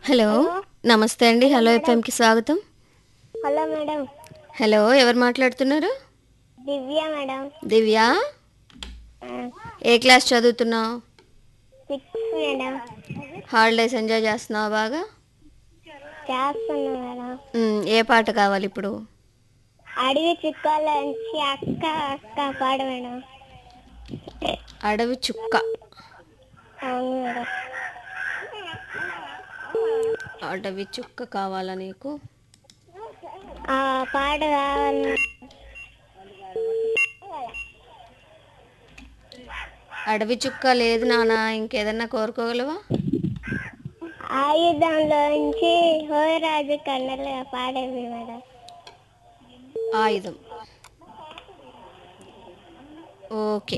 hello నమస్తే అండి hello ఎఫ్ఎంకి స్వాగతం హలో మేడం హలో ఎవరు మాట్లాడుతున్నారు దివ్య మేడం దివ్య ఏ క్లాస్ చదువుతున్నావు సిక్స్ మేడం హాలిడేస్ ఎంజాయ్ చేస్తున్నావు బాగా చేస్తున్నా మేడం మ్, ఏ పాట కావాలి ఇప్పుడు అడవి చుక్కాలోంచి అక్క అక్క పాడు మేడం అడవి చుక్క అవును మేడం అడవి చుక్క కావాలా నీకు ఆ పాట కావాలి అడవి చుక్క లేదు నాన్న ఇంకేదన్నా కోరుకోగలవా ఆయుధంలోంచి హోయరాజు కన్నెలు పాడేది మేడం ఆయుధం ఓకే